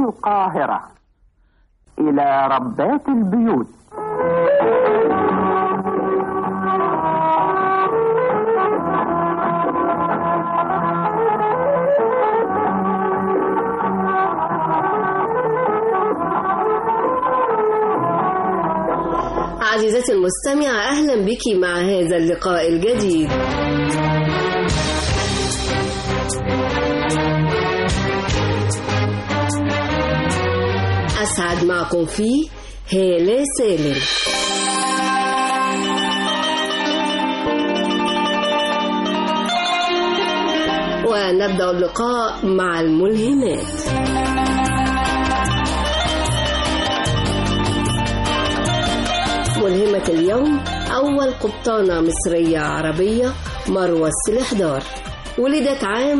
القاهرة إلى ربات البيوت عزيزتي المستمعة أهلا بك مع هذا اللقاء الجديد أسعد معكم فيه هالة سالم ونبدأ اللقاء مع الملهمات ملهمة اليوم أول قبطانة مصرية عربية مروة السلحدار ولدت عام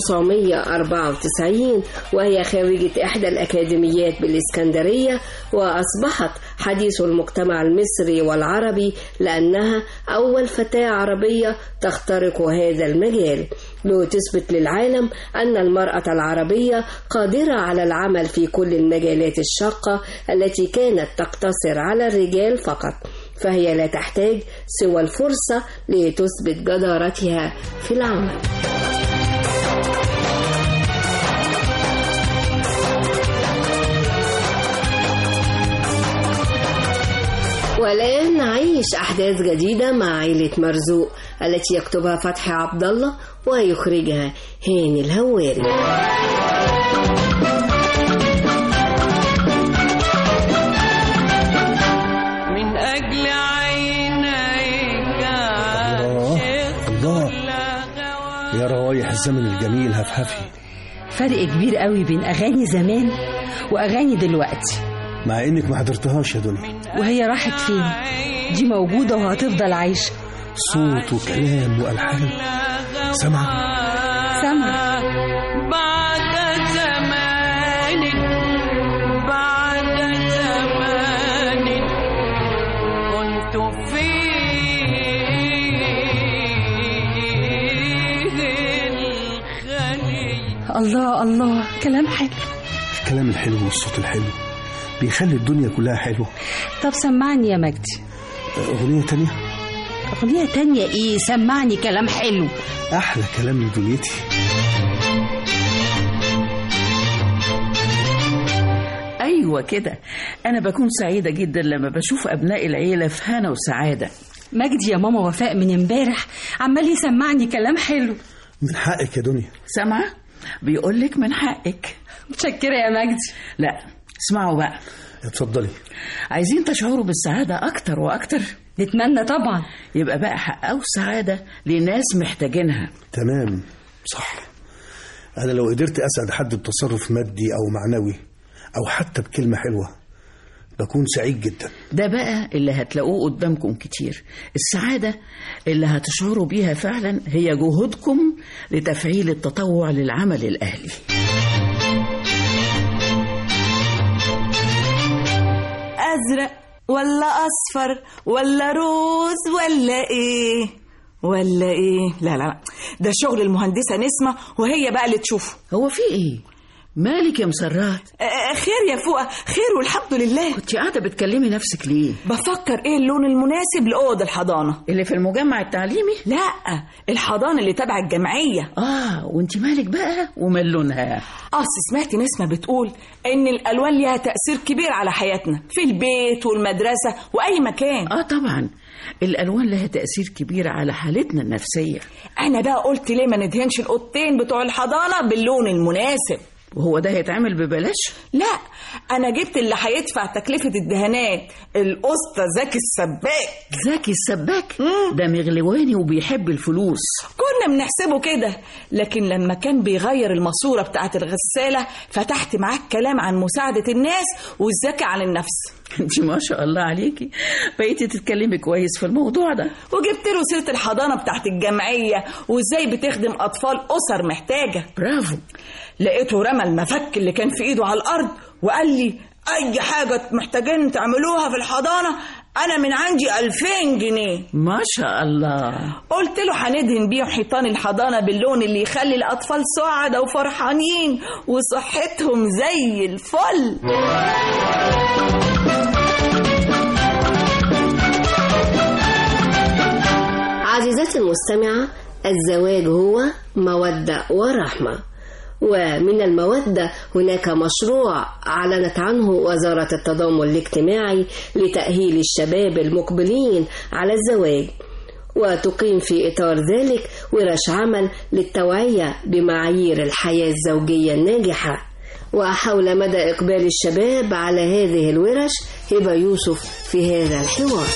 1994 وهي خريجة إحدى الأكاديميات بالإسكندرية وأصبحت حديث المجتمع المصري والعربي لأنها أول فتاة عربية تخترق هذا المجال لتثبت للعالم أن المرأة العربية قادرة على العمل في كل المجالات الشاقة التي كانت تقتصر على الرجال فقط فهي لا تحتاج سوى الفرصة لتثبت جدارتها في العمل والآن نعيش أحداث جديدة مع عائلة مرزوق التي يكتبها فتحي عبد الله ويخرجها هاني الهواري من أجل عينيك الله يا روايح الزمن الجميل هفهفي فرق كبير قوي بين أغاني زمان وأغاني دلوقتي مع انك ما حضرتهاش يا دنيا وهي راحت فين دي موجودة وهتفضل عايشة صوت وكلام والحان سمع سمع بعد زمان بعد زمان كنت فيه الخليل الله الله كلام حلو الكلام الحلو والصوت الحلو بيخلي الدنيا كلها حلوة طب سمعني يا مجدي أغنية تانية أغنية تانية إيه سمعني كلام حلو أحلى كلام من دنيتي أيوة كده أنا بكون سعيدة جدا لما بشوف أبناء العيلة في هنا وسعادة مجدي يا ماما وفاء من امبارح عمال يسمعني كلام حلو من حقك يا دنيا سامعة؟ بيقولك من حقك متشكرة يا مجدي لا اسمعوا بقى اتفضلي عايزين تشعروا بالسعادة أكتر وأكتر نتمنى طبعا يبقى بقى حققوا السعادة لناس محتاجينها تمام صح أنا لو قدرت أسعد حد بتصرف مادي أو معنوي أو حتى بكلمة حلوة بكون سعيد جدا ده بقى اللي هتلاقوه قدامكم كتير السعادة اللي هتشعروا بيها فعلا هي جهودكم لتفعيل التطوع للعمل الأهلي أزرق ولا أصفر ولا روز ولا إيه ولا إيه لا لا لا ده شغل المهندسة نسمة وهي بقى اللي تشوفه هو في إيه؟ مالك يا مسرات؟ آه، خير يا فوقة خير والحمد لله كنت قاعدة بتكلمي نفسك ليه؟ بفكر إيه اللون المناسب لأوض الحضانة اللي في المجمع التعليمي؟ لا الحضانة اللي تبع الجمعية آه وانت مالك بقى ومال لونها؟ أصل سمعت نسمة بتقول إن الألوان ليها تأثير كبير على حياتنا في البيت والمدرسة وأي مكان آه طبعا الألوان لها تأثير كبير على حالتنا النفسية أنا بقى قلت ليه ما ندهنش الأوضتين بتوع الحضانة باللون المناسب وهو ده هيتعمل ببلاش؟ لا انا جبت اللي هيدفع تكلفه الدهانات الاسطى زكي السباك زكي السباك ده مغلواني وبيحب الفلوس كنا بنحسبه كده لكن لما كان بيغير الماسوره بتاعه الغساله فتحت معاه كلام عن مساعده الناس والذكي عن النفس انت ما شاء الله عليكي بقيتي تتكلمي كويس في الموضوع ده وجبت له سيره الحضانه بتاعه الجمعيه وازاي بتخدم اطفال اسر محتاجه برافو لقيته رمى المفك اللي كان في ايده على الارض وقال لي اي حاجه محتاجين تعملوها في الحضانه انا من عندي 2000 جنيه ما شاء الله قلت له هندهن بيه حيطان الحضانة باللون اللي يخلي الأطفال سعداء وفرحانين وصحتهم زي الفل عزيزتي المستمعة الزواج هو مودة ورحمة ومن المودة هناك مشروع أعلنت عنه وزارة التضامن الاجتماعي لتأهيل الشباب المقبلين على الزواج وتقيم في إطار ذلك ورش عمل للتوعية بمعايير الحياة الزوجية الناجحة وحول مدى إقبال الشباب على هذه الورش هبة يوسف في هذا الحوار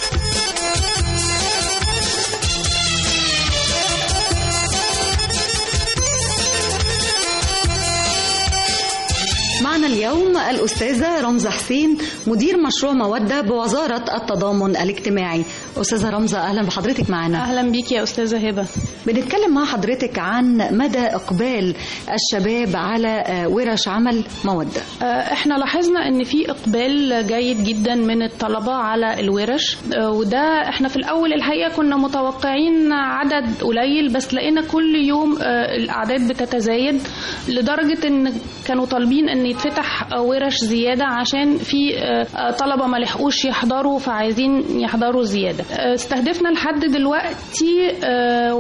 معنا اليوم الأستاذة رمزة حسين مدير مشروع مودة بوزارة التضامن الاجتماعي أستاذة رمزة أهلا بحضرتك معنا اهلا بيكي يا استاذه هبه بنتكلم مع حضرتك عن مدى إقبال الشباب على آه، ورش عمل مودة آه، احنا لاحظنا ان في اقبال جيد جدا من الطلبه على الورش آه، وده احنا في الاول الحقيقه كنا متوقعين عدد قليل بس لقينا كل يوم آه، الاعداد بتتزايد لدرجه ان كانوا طالبين ان يتفتح آه، ورش زياده عشان في آه، آه، طلبه ما لحقوش يحضروا فعايزين يحضروا زياده آه، استهدفنا لحد دلوقتي آه،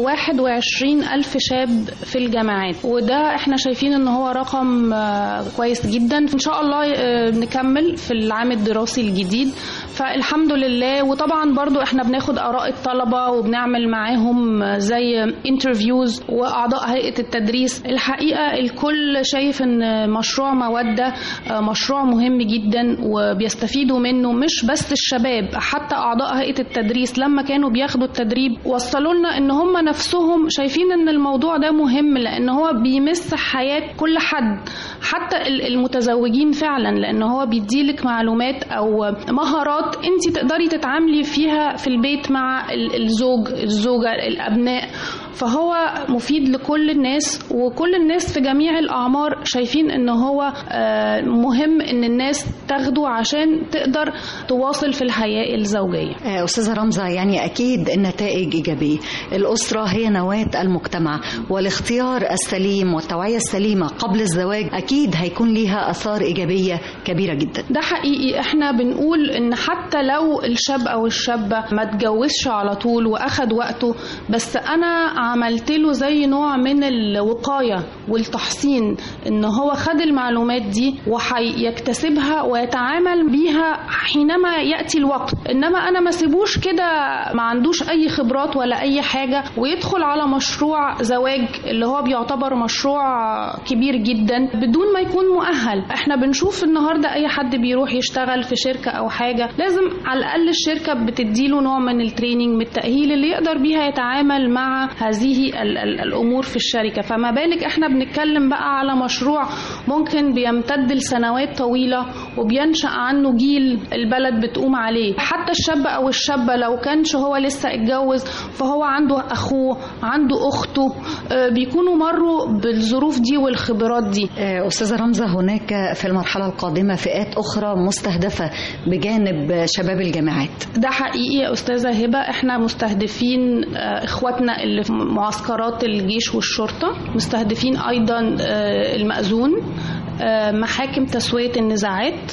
21 ألف شاب في الجامعات وده احنا شايفين ان هو رقم آه، كويس جدا ان شاء الله آه، نكمل في العام الدراسي الجديد فالحمد لله وطبعا برضو احنا بناخد اراء الطلبه وبنعمل معاهم آه، زي انترفيوز واعضاء هيئه التدريس الحقيقه الكل شايف ان مشروع موده آه، مشروع مهم جدا وبيستفيدوا منه مش بس الشباب حتى اعضاء هيئه التدريس لما كانوا بياخدوا التدريب وصلوا لنا ان هم نفسهم شايفين ان الموضوع ده مهم لان هو بيمس حياه كل حد حتى ال- المتزوجين فعلا لان هو بيديلك معلومات او مهارات انت تقدري تتعاملي فيها في البيت مع ال- الزوج الزوجه الابناء فهو مفيد لكل الناس وكل الناس في جميع الأعمار شايفين إن هو آه، مهم إن الناس تاخده عشان تقدر تواصل في الحياة الزوجية آه، أستاذة رمزة يعني أكيد النتائج إيجابية الأسرة هي نواة المجتمع والاختيار السليم والتوعية السليمة قبل الزواج أكيد هيكون ليها أثار إيجابية كبيرة جدا ده حقيقي احنا بنقول ان حتى لو الشاب او الشابة ما اتجوزش على طول واخد وقته بس انا عملت له زي نوع من الوقاية والتحصين ان هو خد المعلومات دي وهيكتسبها ويتعامل بيها حينما يأتي الوقت انما انا ما سيبوش كده ما عندوش اي خبرات ولا اي حاجة ويدخل على مشروع زواج اللي هو بيعتبر مشروع كبير جدا بدون ما يكون مؤهل احنا بنشوف النهارده اي حد بيروح يشتغل في شركه او حاجه لازم على الاقل الشركه بتديله نوع من التريننج من التاهيل اللي يقدر بيها يتعامل مع هذه ال ال الامور في الشركه فما بالك احنا بنتكلم بقى على مشروع ممكن بيمتد لسنوات طويله وبينشا عنه جيل البلد بتقوم عليه حتى الشاب او الشابه لو كانش هو لسه اتجوز فهو عنده اخوه عنده اخته آه، بيكونوا مروا بالظروف دي والخبرات دي آه، أستاذة رمزة هناك في المرحلة القادمة فئات أخرى مستهدفة بجانب شباب الجامعات ده حقيقي يا استاذه هبه احنا مستهدفين آه، اخواتنا اللي في معسكرات الجيش والشرطه مستهدفين ايضا آه، المأذون آه، محاكم تسويه النزاعات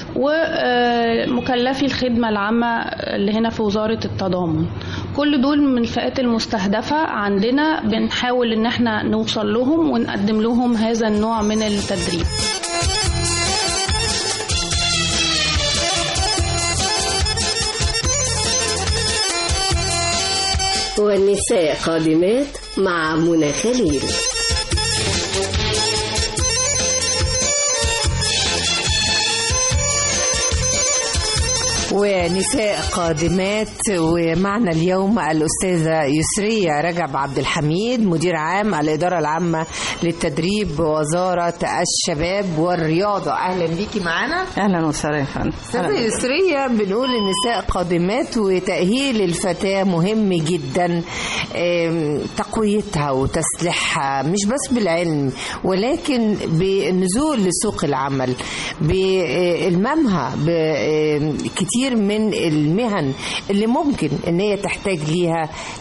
ومكلفي الخدمه العامه اللي هنا في وزاره التضامن كل دول من الفئات المستهدفه عندنا بنحاول ان احنا نوصل لهم ونقدم لهم هذا النوع من التدريب والنساء قادمات مع منى خليل ونساء قادمات ومعنا اليوم الأستاذة يسرية رجب عبد الحميد مدير عام الإدارة العامة للتدريب بوزارة الشباب والرياضة أهلا بيكي معنا اهلا وسهلا يا فندم أستاذة يسرية بنقول النساء قادمات وتأهيل الفتاة مهم جدا آم، تقويتها وتسليحها مش بس بالعلم ولكن بالنزول لسوق العمل بإلمامها بكتير كتير من المهن اللي ممكن ان هي تحتاج ليها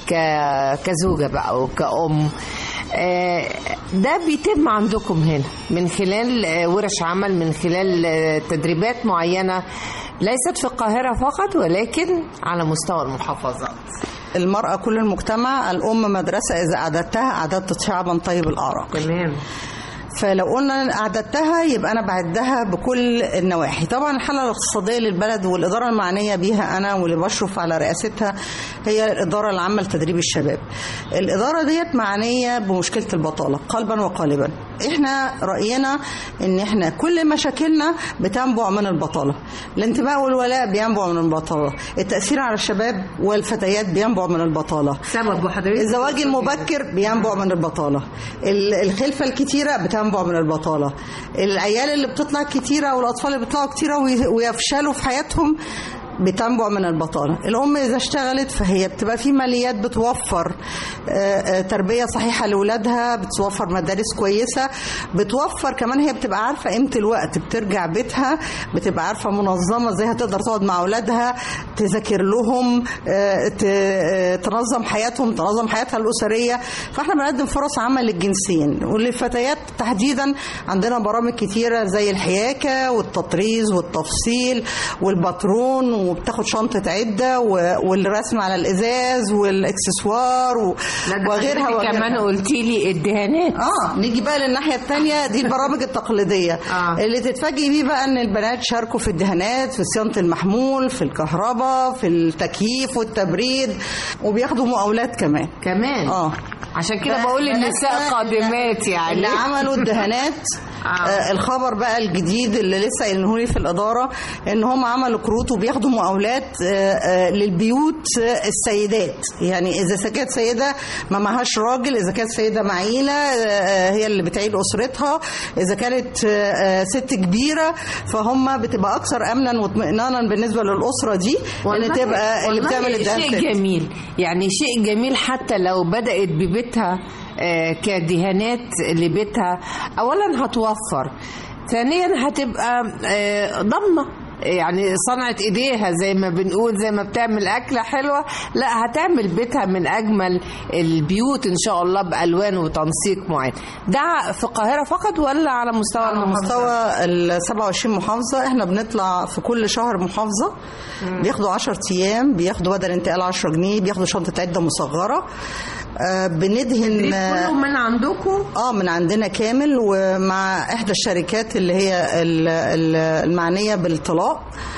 ك- كزوجة بقى وكأم آه، ده بيتم عندكم هنا من خلال آه، ورش عمل من خلال آه، تدريبات معينة ليست في القاهرة فقط ولكن على مستوى المحافظات المرأة كل المجتمع الأم مدرسة إذا أعددتها أعددت شعبا طيب الآراء تمام فلو قلنا أعددتها يبقى أنا بعدها بكل النواحي طبعا الحالة الاقتصادية للبلد والإدارة المعنية بيها أنا واللي بشرف على رئاستها هي الإدارة العامة لتدريب الشباب الإدارة ديت معنية بمشكلة البطالة قلبا وقالبا احنا رأينا ان احنا كل مشاكلنا بتنبع من البطالة الانتماء والولاء بينبع من البطالة التأثير على الشباب والفتيات بينبع من البطالة سبب حضرتك الزواج المبكر بينبع من البطالة ال- الخلفة الكتيرة بتنبع من البطالة العيال اللي بتطلع كتيرة والأطفال اللي بيطلعوا كتيرة وي- ويفشلوا في حياتهم بتنبع من البطالة الأم إذا اشتغلت فهي بتبقى في ماليات بتوفر آه، آه، تربية صحيحة لأولادها بتوفر مدارس كويسة بتوفر كمان هي بتبقى عارفة قيمة الوقت بترجع بيتها بتبقى عارفة منظمة ازاي هتقدر تقعد مع أولادها تذاكر لهم آه، ت- آه، تنظم حياتهم تنظم حياتها الأسرية فاحنا بنقدم فرص عمل للجنسين وللفتيات تحديدا عندنا برامج كتيرة زي الحياكة والتطريز والتفصيل والباترون وبتاخد شنطة عدة و- والرسم على الإزاز والإكسسوار و- وغيرها حضرتك وغيرها كمان قلتي لي الدهانات اه نيجي بقى للناحيه الثانيه دي البرامج التقليديه آه. اللي تتفاجئي بيه بقى ان البنات شاركوا في الدهانات في صيانه المحمول في الكهرباء في التكييف والتبريد وبياخدوا مقاولات كمان كمان اه عشان كده بقول النساء قادمات يعني اللي عملوا الدهانات آه. آه الخبر بقى الجديد اللي لسه قايلينه لي في الاداره ان هم عملوا كروت وبياخدوا مقاولات آه آه للبيوت آه السيدات يعني اذا كانت سيده ما معهاش راجل اذا كانت سيده معيله آه هي اللي بتعيل اسرتها اذا كانت آه آه ست كبيره فهم بتبقى اكثر امنا واطمئنانا بالنسبه للاسره دي ان تبقى اللي والله بتعمل الدهان شيء ست. جميل يعني شيء جميل حتى لو بدأت ببيتها آه، كدهانات لبيتها أولا هتوفر ثانيا هتبقى آه، ضامنة يعني صنعت ايديها زي ما بنقول زي ما بتعمل اكله حلوه لا هتعمل بيتها من اجمل البيوت ان شاء الله بالوان وتنسيق معين ده في القاهره فقط ولا على مستوى على المحافظات؟ مستوى ال 27 محافظة احنا بنطلع في كل شهر محافظة بياخدوا 10 ايام بياخدوا بدل انتقال 10 جنيه بياخدوا شنطة عدة مصغرة آه بندهن كله من عندكم اه من عندنا كامل ومع احدى الشركات اللي هي ال- ال- المعنية بالطلاق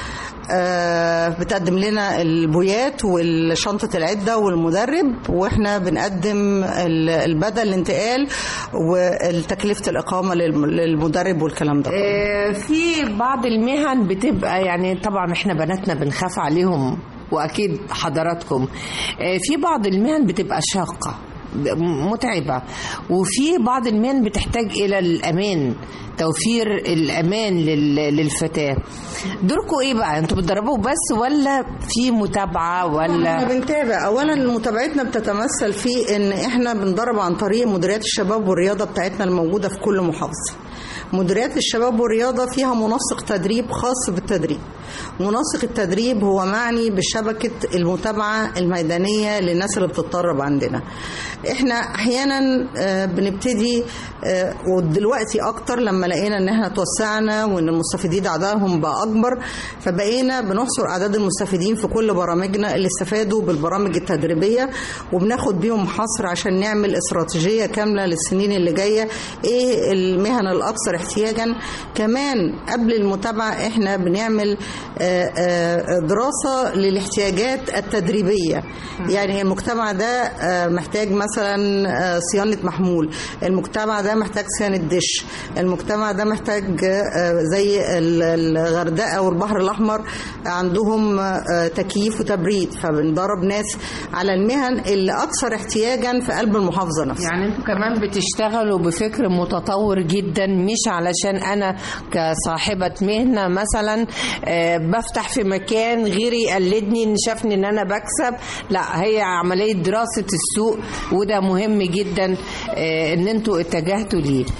آه، بتقدم لنا البويات والشنطة العدة والمدرب واحنا بنقدم ال- البدل الانتقال وتكلفة الإقامة للم- للمدرب والكلام ده كله. آه، في بعض المهن بتبقى يعني طبعا احنا بناتنا بنخاف عليهم واكيد حضراتكم آه، في بعض المهن بتبقى شاقه متعبه وفي بعض المهن بتحتاج الى الامان توفير الامان لل- للفتاه دوركم ايه بقى انتوا بتدربوا بس ولا في متابعه احنا ولا بنتابع اولا متابعتنا بتتمثل في ان احنا بندرب عن طريق مديريات الشباب والرياضه بتاعتنا الموجوده في كل محافظه مديريات الشباب والرياضه فيها منسق تدريب خاص بالتدريب منسق التدريب هو معني بشبكه المتابعه الميدانيه للناس اللي بتتدرب عندنا احنا احيانا آه، بنبتدي آه، ودلوقتي اكتر لما لقينا ان احنا توسعنا وان المستفيدين عددهم بقى اكبر فبقينا بنحصر اعداد المستفيدين في كل برامجنا اللي استفادوا بالبرامج التدريبيه وبناخد بيهم حصر عشان نعمل استراتيجيه كامله للسنين اللي جايه ايه المهن الاكثر احتياجا كمان قبل المتابعه احنا بنعمل آه، آه، دراسه للاحتياجات التدريبيه يعني المجتمع ده آه، محتاج مثلا آه، صيانه محمول المجتمع ده محتاج صيانه دش المجتمع ده محتاج آه، زي ال- الغردقه والبحر الاحمر عندهم آه، تكييف وتبريد فبندرب ناس على المهن اللي اكثر احتياجا في قلب المحافظه نفسها يعني انتوا كمان بتشتغلوا بفكر متطور جدا مش علشان انا كصاحبة مهنة مثلا آه، بفتح في مكان غيري يقلدني ان شافني ان انا بكسب لا هي عملية دراسة السوق وده مهم جدا آه، ان انتوا اتجهتوا ليه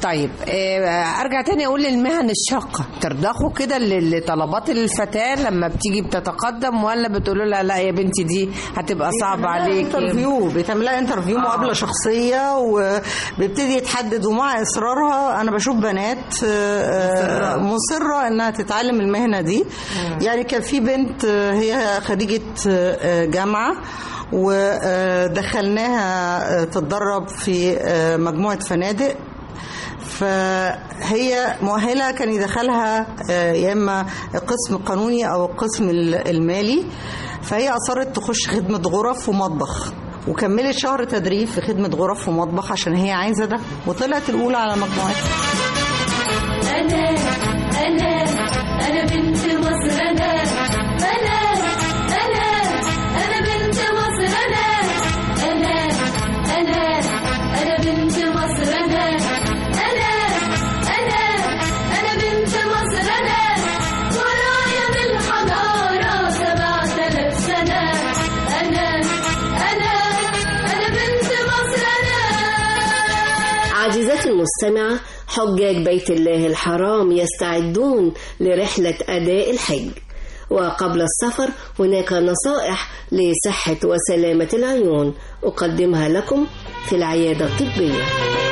طيب آه، ارجع تاني اقول للمهن الشاقه ترضخوا كده ل- لطلبات الفتاه لما بتيجي بتتقدم ولا بتقولوا لها لا يا بنتي دي هتبقى صعبه عليكي انترفيو بيتعمل لها انترفيو مقابله شخصيه وبيبتدي يتحدد ومع اصرارها انا بشوف بنات آه، آه، مصره انها تتعلم المهنه دي يعني كان في بنت آه، هي خريجه آه، جامعه ودخلناها تتدرب في آه، مجموعه فنادق فهي مؤهلة كان يدخلها آه، يا إما القسم القانوني أو القسم ال- المالي فهي أصرت تخش خدمة غرف ومطبخ وكملت شهر تدريب في خدمة غرف ومطبخ عشان هي عايزة ده وطلعت الأولى على مجموعتها أنا أنا أنا بنت مصر أنا أنا أنا أنا بنت مصر أنا أنا أنا أنا بنت مصر أنا أنا أنا أنا بنت مصر أنا ورايا بالحضارة سبعة آلاف سنة أنا أنا أنا بنت مصر أنا عزيزتي المستمعة حجاج بيت الله الحرام يستعدون لرحلة أداء الحج وقبل السفر هناك نصائح لصحة وسلامة العيون أقدمها لكم في العيادة الطبية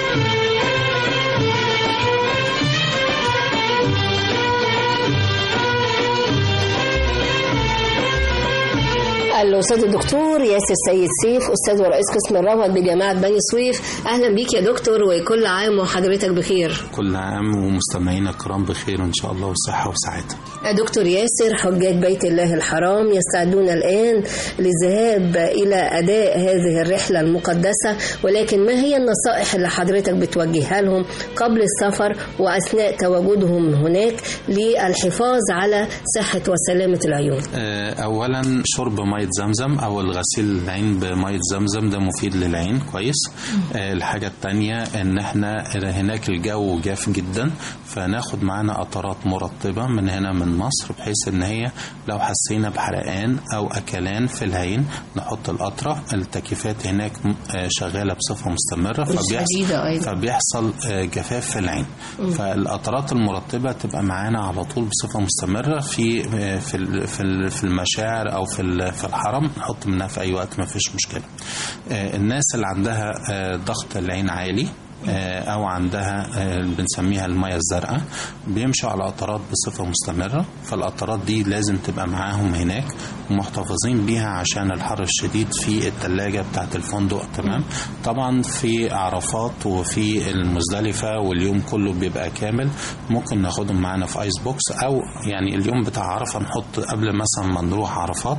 الأستاذ الدكتور ياسر سيد سيف أستاذ ورئيس قسم الروض بجامعة بني سويف أهلا بيك يا دكتور وكل عام وحضرتك بخير كل عام ومستمعينا الكرام بخير ان شاء الله وصحه وسعاده دكتور ياسر حجاج بيت الله الحرام يستعدون الآن للذهاب إلى أداء هذه الرحلة المقدسة ولكن ما هي النصائح اللي حضرتك بتوجهها لهم قبل السفر وأثناء تواجدهم هناك للحفاظ على صحة وسلامة العيون آه، اولا شرب ميه زمزم او الغسيل العين بميه زمزم ده مفيد للعين كويس آه، الحاجه التانية ان احنا هناك الجو جاف جدا فناخد معانا قطرات مرطبه من هنا من مصر بحيث ان هي لو حسينا بحرقان او اكلان في العين نحط القطره التكييفات هناك آه، شغاله بصفه مستمره والشديدة أيضا. فبيحصل آه، جفاف في العين مم. فالقطرات المرطبه تبقى معانا على طول بصفه مستمره في آه، في ال- في ال- في المشاعر او في ال- في الحرم نحط منها في اي وقت ما فيش مشكله آه، الناس اللي عندها آه، ضغط العين عالي آه، او عندها آه، بنسميها الميه الزرقاء بيمشوا على قطرات بصفه مستمره فالقطرات دي لازم تبقى معاهم هناك ومحتفظين بيها عشان الحر الشديد في الثلاجه بتاعه الفندق تمام طبعا في عرفات وفي المزدلفه واليوم كله بيبقى كامل ممكن ناخدهم معانا في ايس بوكس او يعني اليوم بتاع عرفه نحط قبل مثلا ما نروح عرفات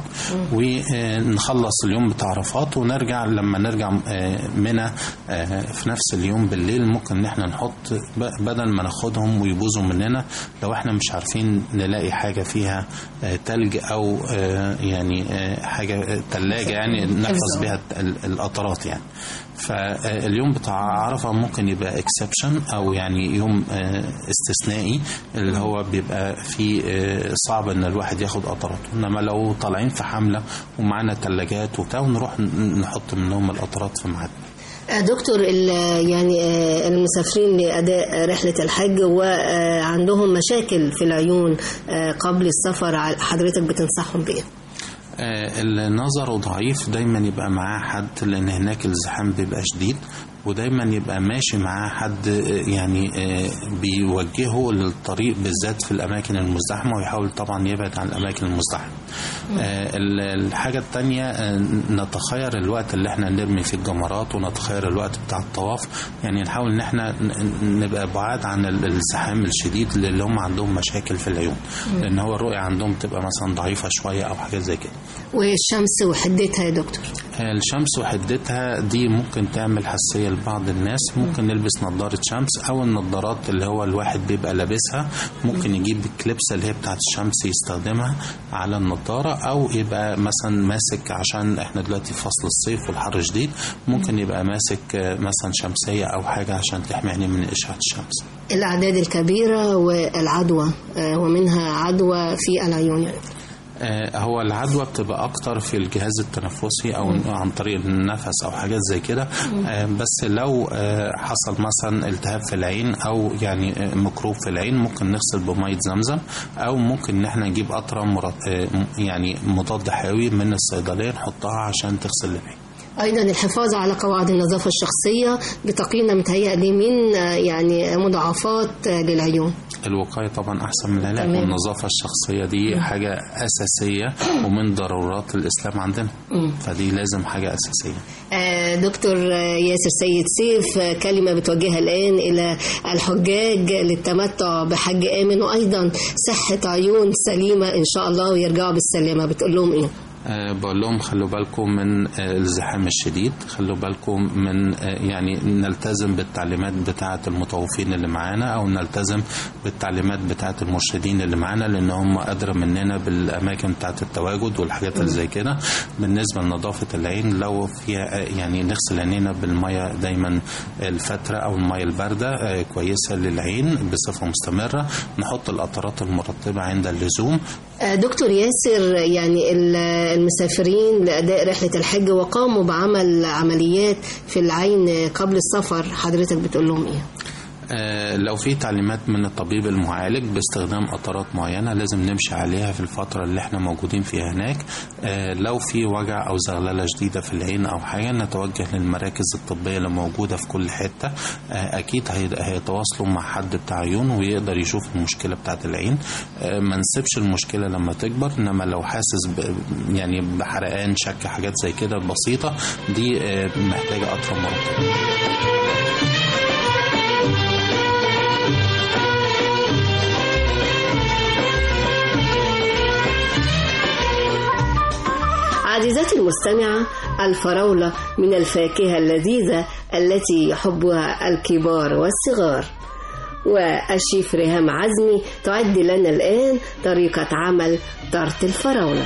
ونخلص اليوم بتاع عرفات ونرجع لما نرجع آه، منى آه، في نفس اليوم بالليل ممكن ان احنا نحط ب- بدل ما ناخدهم ويبوظوا مننا لو احنا مش عارفين نلاقي حاجه فيها آه، تلج او آه، يعني آه، حاجه ثلاجه يعني نحفظ بيها ال- القطرات يعني فاليوم بتاع عرفه ممكن يبقى اكسبشن او يعني يوم آه، استثنائي اللي هو بيبقى فيه آه، صعب ان الواحد ياخد قطراته انما لو طالعين في حمله ومعانا ثلاجات وبتاع ونروح ن- نحط منهم القطرات في ميعادنا آه، دكتور ال- يعني آه، المسافرين لأداء رحلة الحج وعندهم مشاكل في العيون آه، قبل السفر ع- حضرتك بتنصحهم بإيه؟ آه، اللي نظره ضعيف دايما يبقى معاه حد لان هناك الزحام بيبقى شديد ودايما يبقى ماشي معاه حد آه، يعني آه، بيوجهه للطريق بالذات في الاماكن المزدحمه ويحاول طبعا يبعد عن الاماكن المزدحمه آه، ال- الحاجة التانية آه، نتخير الوقت اللي احنا نرمي فيه الجمرات ونتخير الوقت بتاع الطواف يعني نحاول ان احنا ن- نبقى بعاد عن ال- الزحام الشديد اللي هم عندهم مشاكل في العيون مم. لان هو الرؤية عندهم تبقى مثلا ضعيفة شوية او حاجات زي كده والشمس وحدتها يا دكتور الشمس وحدتها دي ممكن تعمل حساسية لبعض الناس ممكن نلبس نظارة شمس أو النظارات اللي هو الواحد بيبقى لابسها ممكن يجيب الكليبس اللي هي بتاعت الشمس يستخدمها على النظارة أو يبقى مثلا ماسك عشان احنا دلوقتي في فصل الصيف والحر شديد ممكن يبقى ماسك آه، مثلا شمسية أو حاجة عشان تحمي عينيه من إشعة الشمس الأعداد الكبيرة والعدوى آه، ومنها عدوى في العيون يعني. آه، هو العدوى بتبقى اكتر في الجهاز التنفسي او عن طريق النفس او حاجات زي كده آه، بس لو آه، حصل مثلا التهاب في العين او يعني آه، ميكروب في العين ممكن نغسل بميه زمزم او ممكن ان احنا نجيب قطره مرط... آه، يعني مضاد حيوي من الصيدليه نحطها عشان تغسل العين أيضا الحفاظ على قواعد النظافة الشخصية بتقينا متهيألي من آه، يعني مضاعفات آه، للعيون الوقاية طبعا أحسن من العلاج تمام. والنظافة الشخصية دي حاجة أساسية ومن ضرورات الإسلام عندنا مم. فدي لازم حاجة أساسية آه، دكتور آه، ياسر سيد سيف آه، كلمة بتوجهها الآن إلى الحجاج للتمتع بحج آمن وأيضا صحة عيون سليمة إن شاء الله ويرجعوا بالسلامة بتقول لهم إيه؟ أه بقول لهم خلوا بالكم من آه، الزحام الشديد خلوا بالكم من آه، يعني نلتزم بالتعليمات بتاعة المطوفين اللي معانا أو نلتزم بالتعليمات بتاعة المرشدين اللي معانا لأن هم أدرى مننا بالأماكن بتاعة التواجد والحاجات اللي زي كده بالنسبة لنظافة العين لو فيها آه، يعني نغسل عينينا بالمية دايما الفترة أو المية الباردة آه، كويسة للعين بصفة مستمرة نحط القطرات المرطبة عند اللزوم آه، دكتور ياسر يعني ال- المسافرين لأداء رحلة الحج وقاموا بعمل عمليات في العين قبل السفر حضرتك بتقول لهم إيه؟ آه، لو في تعليمات من الطبيب المعالج باستخدام قطرات معينة لازم نمشي عليها في الفترة اللي احنا موجودين فيها هناك آه، لو في وجع أو زغللة شديدة في العين أو حاجة نتوجه للمراكز الطبية اللي موجودة في كل حتة آه، أكيد هي- هيتواصلوا مع حد بتاع عيون ويقدر يشوف المشكلة بتاعت العين آه، ما نسيبش المشكلة لما تكبر إنما لو حاسس ب يعني بحرقان شك حاجات زي كده بسيطة دي آه، محتاجة قطرة مرطبة عزيزتي المستمعة الفراولة من الفاكهة اللذيذة التي يحبها الكبار والصغار والشيف ريهام عزمي تعد لنا الآن طريقة عمل تارت الفراولة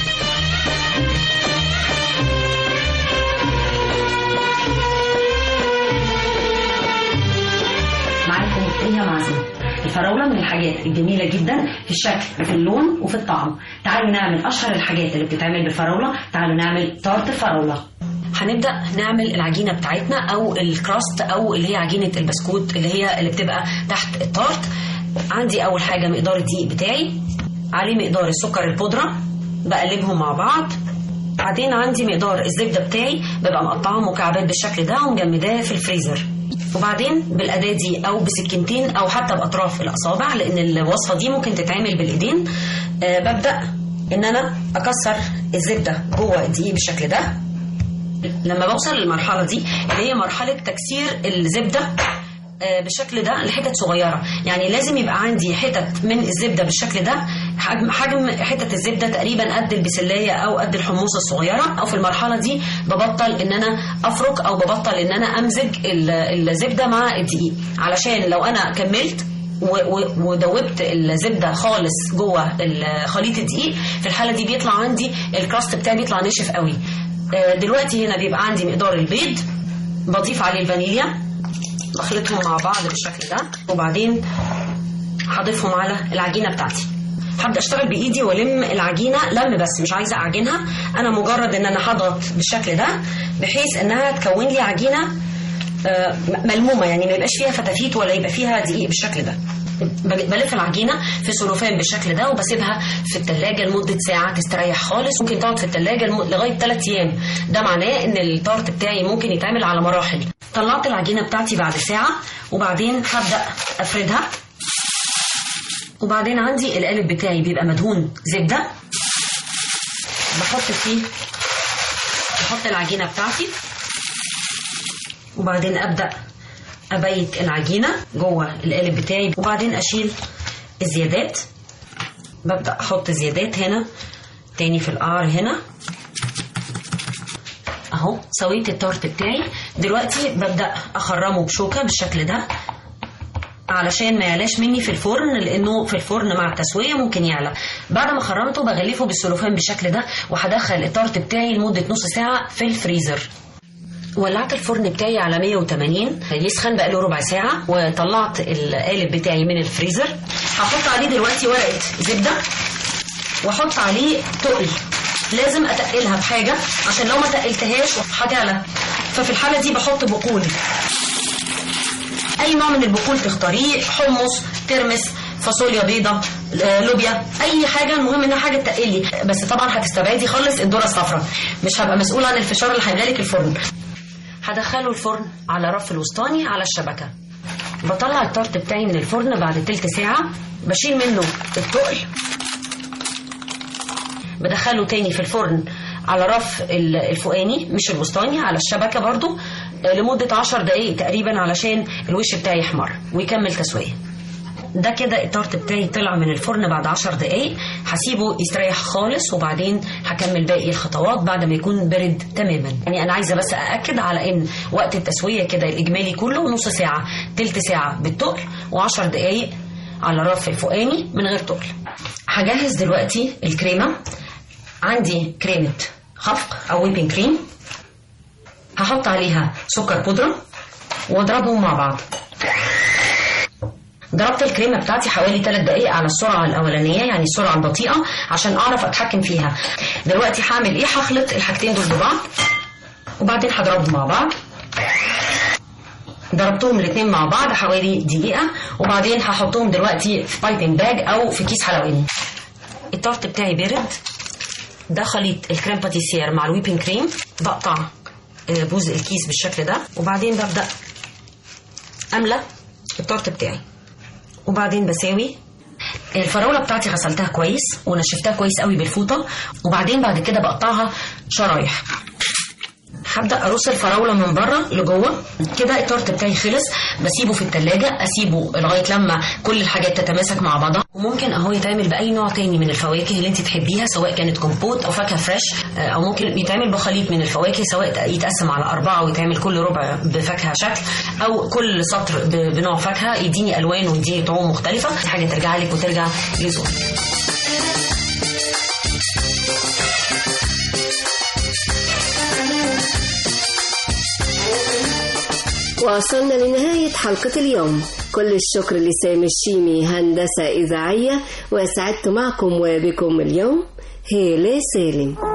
معاكم ريهام عزمي الفراولة من الحاجات الجميلة جدا في الشكل وفي اللون وفي الطعم تعالوا نعمل أشهر الحاجات اللي بتتعمل بالفراولة تعالوا نعمل تارت الفراولة هنبدأ نعمل العجينة بتاعتنا أو الكراست أو اللي هي عجينة البسكوت اللي هي اللي بتبقى تحت التارت عندي أول حاجة مقدار الدقيق بتاعي عليه مقدار السكر البودرة بقلبهم مع بعض بعدين عندي مقدار الزبدة بتاعي ببقى مقطعه مكعبات بالشكل ده ومجمداه في الفريزر وبعدين بالأداة دي أو بسكينتين أو حتى بأطراف الأصابع لأن الوصفة دي ممكن تتعمل بالإيدين آه ببدأ إن أنا أكسر الزبدة جوه الدقيق بالشكل ده لما بوصل للمرحلة دي اللي هي مرحلة تكسير الزبدة آه، بالشكل ده لحتت صغيرة يعني لازم يبقى عندي حتت من الزبدة بالشكل ده حجم حجم حتت الزبدة تقريبا قد البسلاية أو قد الحموصة الصغيرة أو في المرحلة دي ببطل إن أنا أفرك أو ببطل إن أنا أمزج ال- الزبدة مع الدقيق علشان لو أنا كملت و- و- ودوبت الزبده خالص جوه ال- خليط الدقيق في الحاله دي بيطلع عندي الكراست بتاعي بيطلع ناشف قوي آه، دلوقتي هنا بيبقى عندي مقدار البيض بضيف عليه الفانيليا بخلطهم مع بعض بالشكل ده وبعدين هضيفهم على العجينه بتاعتي هبدا اشتغل بايدي والم العجينه لم بس مش عايزه اعجنها انا مجرد ان انا هضغط بالشكل ده بحيث انها تكون لي عجينه آه، ملمومه يعني ما يبقاش فيها فتافيت ولا يبقى فيها دقيق بالشكل ده بج- بلف العجينه في سلوفان بالشكل ده وبسيبها في التلاجة لمده ساعه تستريح خالص ممكن تقعد في التلاجة لم- لغايه 3 ايام ده معناه ان التارت بتاعي ممكن يتعمل على مراحل طلعت العجينه بتاعتي بعد ساعه وبعدين هبدا افردها وبعدين عندي القالب بتاعي بيبقى مدهون زبده بحط فيه بحط العجينه بتاعتي وبعدين ابدا ابيت العجينه جوه القالب بتاعي وبعدين اشيل الزيادات ببدا احط زيادات هنا تاني في القعر هنا اهو سويت التارت بتاعي دلوقتي ببدا اخرمه بشوكه بالشكل ده علشان ما يعلاش مني في الفرن لانه في الفرن مع التسويه ممكن يعلى بعد ما خرمته بغلفه بالسلوفان بالشكل ده وهدخل التارت بتاعي لمده نص ساعه في الفريزر ولعت الفرن بتاعي على 180 يسخن بقاله ربع ساعة وطلعت القالب بتاعي من الفريزر هحط عليه دلوقتي ورقة زبدة واحط عليه تقل لازم اتقلها بحاجه عشان لو ما تقلتهاش هتعلى ففي الحاله دي بحط بقول اي نوع من البقول تختاريه حمص ترمس فاصوليا بيضة آه، لوبيا اي حاجه المهم انها حاجه تقلي بس طبعا هتستبعدي خالص الذره الصفراء مش هبقى مسؤول عن الفشار اللي هيجيلك الفرن هدخله الفرن على رف الوسطاني على الشبكه بطلع الطرد بتاعي من الفرن بعد تلت ساعه بشيل منه التقل بدخله تاني في الفرن على رف ال- الفوقاني مش الوسطاني على الشبكه برضو آه، لمده 10 دقائق تقريبا علشان الوش بتاعي يحمر ويكمل تسويه ده كده التارت بتاعي طلع من الفرن بعد 10 دقايق هسيبه يستريح خالص وبعدين هكمل باقي الخطوات بعد ما يكون برد تماما يعني انا عايزه بس ااكد على ان وقت التسويه كده الاجمالي كله نص ساعه تلت ساعه بالتقل و10 دقايق على الرف الفوقاني من غير تقل هجهز دلوقتي الكريمه عندي كريمه خفق او ويبنج كريم هحط عليها سكر بودره واضربهم مع بعض ضربت الكريمه بتاعتي حوالي 3 دقائق على السرعه الاولانيه يعني السرعه البطيئه عشان اعرف اتحكم فيها دلوقتي هعمل ايه هخلط الحاجتين دول ببعض وبعدين هضربهم مع بعض ضربتهم الاثنين مع بعض حوالي دقيقه وبعدين هحطهم دلوقتي في بايبنج باج او في كيس حلواني التارت بتاعي بارد ده خليط الكريم باتيسير مع الويبنج كريم بقطع آه، بوز الكيس بالشكل ده وبعدين ببدا املى التارت بتاعي وبعدين بساوي الفراوله بتاعتي غسلتها كويس ونشفتها كويس قوي بالفوطه وبعدين بعد كده بقطعها شرايح هبدا ارص الفراوله من بره لجوه كده التورت بتاعي خلص بسيبه في التلاجة اسيبه لغايه لما كل الحاجات تتماسك مع بعضها وممكن اهو يتعمل باي نوع تاني من الفواكه اللي انت تحبيها سواء كانت كومبوت او فاكهه فريش آه، او ممكن يتعمل بخليط من الفواكه سواء يتقسم على اربعه ويتعمل كل ربع بفاكهه شكل او كل سطر ب- بنوع فاكهه يديني الوان ويديني طعوم مختلفه دي حاجه ترجع لك وترجع لذوقك وصلنا لنهاية حلقة اليوم كل الشكر لسامي الشيمي هندسة إذاعية وسعدت معكم وبكم اليوم هيلة سالم